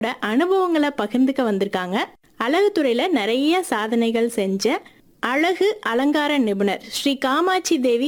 அனுபவங்களை பகிர்ந்துக்க வந்திருக்காங்க அழகுத்துறையில நிறைய சாதனைகள் செஞ்ச அழகு அலங்கார நிபுணர் ஸ்ரீ காமாட்சி தேவி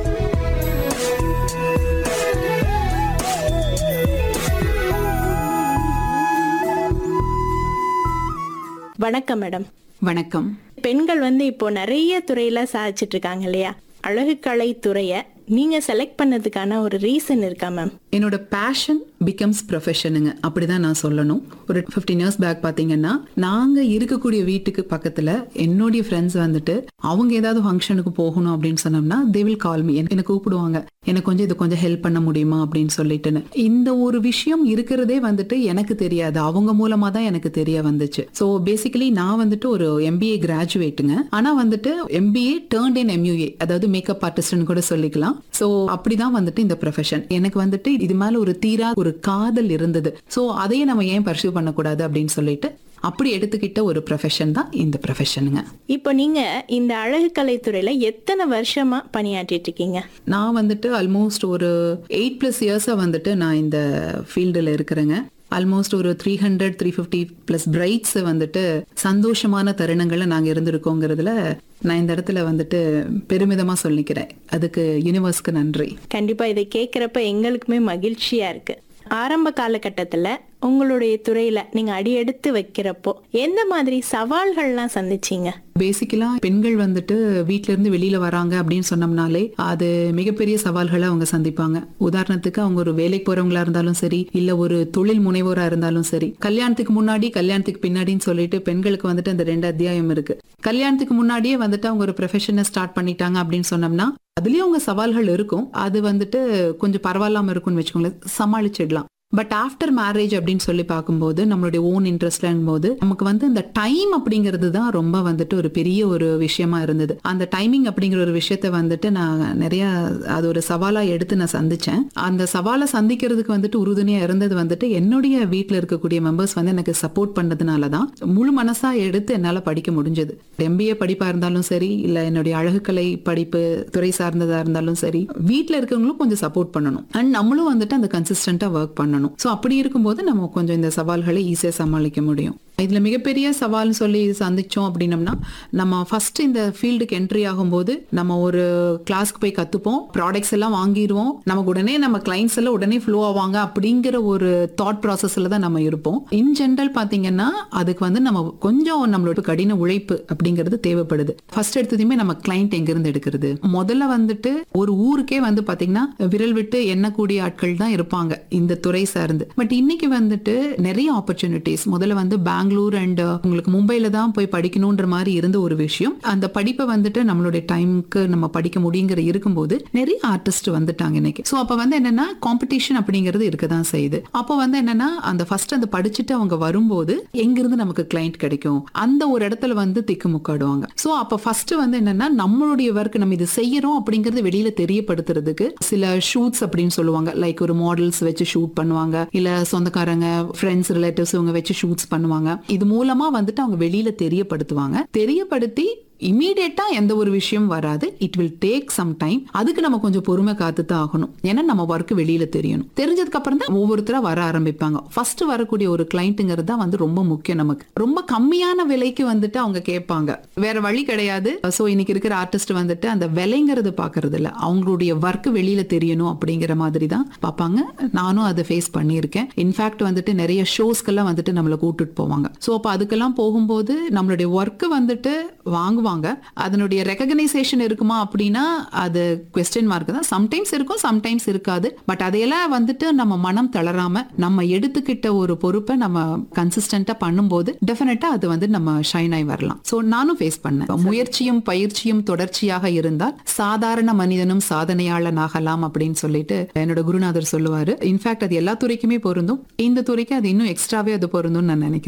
வணக்கம் மேடம் வணக்கம் பெண்கள் வந்து இப்போ நிறைய துறையில சாதிச்சிட்டு இருக்காங்க இல்லையா அழகுக்கலை துறைய நீங்க செலக்ட் பண்ணதுக்கான ஒரு ரீசன் இருக்கா மேம் என்னோட பேஷன் பிகம்ஸ் ப்ரொஃபஷனுங்க அப்படிதான் நான் சொல்லணும் ஒரு ஃபிஃப்டீன் இயர்ஸ் பேக் பார்த்தீங்கன்னா நாங்கள் இருக்கக்கூடிய வீட்டுக்கு பக்கத்தில் என்னுடைய ஃப்ரெண்ட்ஸ் வந்துட்டு அவங்க ஏதாவது ஃபங்க்ஷனுக்கு போகணும் அப்படின்னு சொன்னோம்னா தே வில் கால் மீ என்னை கூப்பிடுவாங்க எனக்கு கொஞ்சம் இது கொஞ்சம் ஹெல்ப் பண்ண முடியுமா அப்படின்னு சொல்லிட்டுன்னு இந்த ஒரு விஷயம் இருக்கிறதே வந்துட்டு எனக்கு தெரியாது அவங்க மூலமா தான் எனக்கு தெரிய வந்துச்சு ஸோ பேசிக்கலி நான் வந்துட்டு ஒரு எம்பிஏ கிராஜுவேட்டுங்க ஆனால் வந்துட்டு எம்பிஏ டேர்ன்ட் இன் எம்யூஏ அதாவது மேக்கப் ஆர்டிஸ்ட்னு கூட சொல்லிக்கலாம் ஸோ அப்படிதான் வந்துட்டு இந்த ப்ரொஃபஷன் எனக்கு வந்துட்டு இது மேல ஒரு தீரா ஒரு காதல் இருந்தது ஸோ அதையே நம்ம ஏன் பர்சியூ பண்ணக்கூடாது அப்படின்னு சொல்லிட்டு அப்படி எடுத்துக்கிட்ட ஒரு ப்ரொஃபஷன் தான் இந்த ப்ரொஃபஷனுங்க இப்போ நீங்க இந்த அழகுக்கலை துறையில எத்தனை வருஷமா பணியாற்றிட்டு இருக்கீங்க நான் வந்துட்டு ஆல்மோஸ்ட் ஒரு எயிட் ப்ளஸ் இயர்ஸாக வந்துட்டு நான் இந்த ஃபீல்டில் இருக்கிறேங்க ஆல்மோஸ்ட் ஒரு three hundred three fifty plus brides வந்துட்டு சந்தோஷமான தருணங்களை நாங்கள் இருந்திருக்கோங்கிறதுல நான் இந்த இடத்துல வந்துட்டு பெருமிதமாக சொல்லிக்கிறேன் அதுக்கு யூனிவர்ஸ்க்கு நன்றி கண்டிப்பா இதை கேட்குறப்ப எங்களுக்குமே மகிழ்ச்சியா இருக்கு ஆரம்ப காலகட்டத்துல உங்களுடைய துறையில நீங்க அடியெடுத்து வைக்கிறப்போ எந்த மாதிரி சவால்கள்லாம் சந்திச்சீங்க பேசிக்கலா பெண்கள் வந்துட்டு வீட்ல இருந்து வெளியில வராங்க அப்படின்னு சொன்னோம்னாலே அது மிகப்பெரிய சவால்களை அவங்க சந்திப்பாங்க உதாரணத்துக்கு அவங்க ஒரு வேலைக்கு போறவங்களா இருந்தாலும் சரி இல்ல ஒரு தொழில் முனைவோரா இருந்தாலும் சரி கல்யாணத்துக்கு முன்னாடி கல்யாணத்துக்கு பின்னாடின்னு சொல்லிட்டு பெண்களுக்கு வந்துட்டு அந்த ரெண்டு அத்தியாயம் இருக்கு கல்யாணத்துக்கு முன்னாடியே வந்துட்டு அவங்க ஒரு ப்ரொஃபஷனை ஸ்டார்ட் பண்ணிட்டாங்க அப்படின்னு சொன்னோம்னா அதுலயும் அவங்க சவால்கள் இருக்கும் அது வந்துட்டு கொஞ்சம் பரவாயில்லாம இருக்கும்னு வச்சுக்கோங்களேன் சமாளிச்சிடலாம் பட் ஆஃப்டர் மேரேஜ் அப்படின்னு சொல்லி பார்க்கும்போது நம்மளுடைய ஓன் இன்ட்ரெஸ்ட்லங்கும் போது நமக்கு வந்து இந்த டைம் அப்படிங்கிறது தான் ரொம்ப வந்துட்டு ஒரு பெரிய ஒரு விஷயமா இருந்தது அந்த டைமிங் அப்படிங்கிற ஒரு விஷயத்த வந்துட்டு நான் நிறைய அது ஒரு சவாலா எடுத்து நான் சந்திச்சேன் அந்த சவாலை சந்திக்கிறதுக்கு வந்துட்டு உறுதுணையா இருந்தது வந்துட்டு என்னுடைய வீட்டில் இருக்கக்கூடிய மெம்பர்ஸ் வந்து எனக்கு சப்போர்ட் பண்ணதுனால தான் முழு மனசா எடுத்து என்னால படிக்க முடிஞ்சது எம்பிஏ படிப்பா இருந்தாலும் சரி இல்ல என்னுடைய அழகுக்கலை படிப்பு துறை சார்ந்ததா இருந்தாலும் சரி வீட்டில் இருக்கவங்களும் கொஞ்சம் சப்போர்ட் பண்ணணும் அண்ட் நம்மளும் வந்துட்டு அந்த கன்சிஸ்டண்டா ஒர்க் பண்ணணும் ஸோ அப்படி இருக்கும்போது நம்ம கொஞ்சம் இந்த சவால்களை ஈஸியாக சமாளிக்க முடியும் இதுல மிகப்பெரிய சவால்னு சொல்லி சந்திச்சோம் அப்படின்னம்னா நம்ம ஃபர்ஸ்ட் இந்த ஃபீல்டுக்கு என்ட்ரி ஆகும்போது நம்ம ஒரு கிளாஸ்க்கு போய் கத்துப்போம் ப்ராடக்ட்ஸ் எல்லாம் வாங்கிடுவோம் நமக்கு உடனே நம்ம கிளைண்ட்ஸ் எல்லாம் உடனே ஃப்ளோ ஆவாங்க அப்படிங்கிற ஒரு தாட் ப்ராசஸ்ல தான் நம்ம இருப்போம் இன் ஜென்ரல் பாத்தீங்கன்னா அதுக்கு வந்து நம்ம கொஞ்சம் நம்மளோட கடின உழைப்பு அப்படிங்கிறது தேவைப்படுது ஃபர்ஸ்ட் எடுத்ததுமே நம்ம கிளைண்ட் எங்க இருந்து எடுக்கிறது முதல்ல வந்துட்டு ஒரு ஊருக்கே வந்து பாத்தீங்கன்னா விரல் விட்டு எண்ணக்கூடிய ஆட்கள் தான் இருப்பாங்க இந்த துறை சார்ந்து பட் இன்னைக்கு வந்துட்டு நிறைய ஆப்பர்ச்சுனிட்டிஸ் முதல்ல வந்து பெங்களூர் அண்ட் உங்களுக்கு மும்பைல தான் போய் படிக்கணும்ன்ற மாதிரி இருந்த ஒரு விஷயம் அந்த படிப்பை வந்துட்டு நம்மளுடைய டைமுக்கு நம்ம படிக்க முடியுங்கிற இருக்கும்போது நிறைய ஆர்டிஸ்ட் வந்துட்டாங்க இன்னைக்கு ஸோ அப்போ வந்து என்னன்னா காம்படிஷன் அப்படிங்கிறது இருக்க தான் செய்யுது அப்போ வந்து என்னன்னா அந்த ஃபர்ஸ்ட் அந்த படிச்சுட்டு அவங்க வரும்போது எங்கிருந்து நமக்கு கிளைண்ட் கிடைக்கும் அந்த ஒரு இடத்துல வந்து திக்குமுக்காடுவாங்க ஸோ அப்போ ஃபர்ஸ்ட் வந்து என்னன்னா நம்மளுடைய ஒர்க் நம்ம இது செய்யறோம் அப்படிங்கறது வெளியில தெரியப்படுத்துறதுக்கு சில ஷூட்ஸ் அப்படின்னு சொல்லுவாங்க லைக் ஒரு மாடல்ஸ் வச்சு ஷூட் பண்ணுவாங்க இல்ல சொந்தக்காரங்க ஃப்ரெண்ட்ஸ் ரிலேட்டிவ்ஸ் இவங்க வச்சு ஷூட்ஸ் பண்ணுவாங்க இது மூலமா வந்துட்டு அவங்க வெளியில தெரியப்படுத்துவாங்க தெரியப்படுத்தி இமீடியட்டா எந்த ஒரு விஷயம் வராது it will take some time அதுக்கு நம்ம கொஞ்சம் பொறுமை காத்து தான் ஆகணும் ஏன்னா நம்ம ஒர்க் வெளியில தெரியணும் தெரிஞ்சதுக்கு அப்புறம் தான் ஒவ்வொருத்தரா வர ஆரம்பிப்பாங்க ஃபர்ஸ்ட் வரக்கூடிய ஒரு கிளைண்ட்டுங்கிறது தான் வந்து ரொம்ப முக்கியம் நமக்கு ரொம்ப கம்மியான விலைக்கு வந்துட்டு அவங்க கேட்பாங்க வேற வழி கிடையாது ஸோ இன்னைக்கு இருக்கிற ஆர்டிஸ்ட் வந்துட்டு அந்த விலைங்கிறது பாக்குறது இல்ல அவங்களுடைய ஒர்க் வெளியில தெரியணும் அப்படிங்கிற மாதிரி தான் பார்ப்பாங்க நானும் அதை ஃபேஸ் பண்ணியிருக்கேன் இன்ஃபேக்ட் வந்துட்டு நிறைய ஷோஸ்க்கெல்லாம் வந்துட்டு நம்மளை கூட்டிட்டு போவாங்க ஸோ அப்போ அதுக்கெல்லாம் போகும்போது நம்மளுடைய ஒர்க்கு வந்துட்டு வாங்குவாங்க அதனுடைய ரெகக்னைசேஷன் இருக்குமா அப்படின்னா அது கொஸ்டின் மார்க் தான் சம்டைம்ஸ் இருக்கும் சம்டைம்ஸ் இருக்காது பட் அதையெல்லாம் வந்துட்டு நம்ம மனம் தளராம நம்ம எடுத்துக்கிட்ட ஒரு பொறுப்பை நம்ம கன்சிஸ்டண்டா பண்ணும்போது டெஃபினட்டா அது வந்து நம்ம ஷைன் ஆகி வரலாம் ஸோ நானும் ஃபேஸ் பண்ணேன் முயற்சியும் பயிற்சியும் தொடர்ச்சியாக இருந்தால் சாதாரண மனிதனும் சாதனையாளன் ஆகலாம் அப்படின்னு சொல்லிட்டு என்னோட குருநாதர் சொல்லுவாரு இன்ஃபேக்ட் அது எல்லா துறைக்குமே பொருந்தும் இந்த துறைக்கு அது இன்னும் எக்ஸ்ட்ராவே அது பொருந்தும்னு நான் நினைக்கிறேன்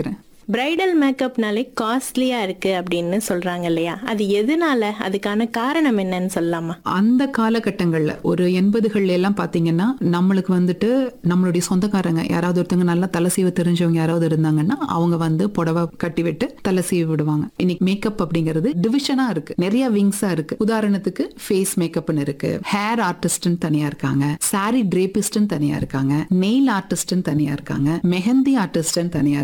பிரைடல் மேக்கப்னாலே காஸ்ட்லியா இருக்கு அப்படின்னு சொல்றாங்க இல்லையா அது எதனால அதுக்கான காரணம் என்னன்னு சொல்லலாமா அந்த காலகட்டங்கள்ல ஒரு எண்பதுகள்ல எல்லாம் பாத்தீங்கன்னா நம்மளுக்கு வந்துட்டு நம்மளுடைய சொந்தக்காரங்க யாராவது ஒருத்தவங்க நல்லா தலை சீவ தெரிஞ்சவங்க யாராவது இருந்தாங்கன்னா அவங்க வந்து புடவை கட்டி விட்டு தலை சீவி விடுவாங்க இன்னைக்கு மேக்கப் அப்படிங்கிறது டிவிஷனா இருக்கு நிறைய விங்ஸா இருக்கு உதாரணத்துக்கு ஃபேஸ் மேக்கப்னு இருக்கு ஹேர் ஆர்டிஸ்ட்னு தனியா இருக்காங்க சாரி டிரேபிஸ்ட்னு தனியா இருக்காங்க நெயில் ஆர்டிஸ்ட்னு தனியா இருக்காங்க மெஹந்தி ஆர்டிஸ்ட்னு தனியா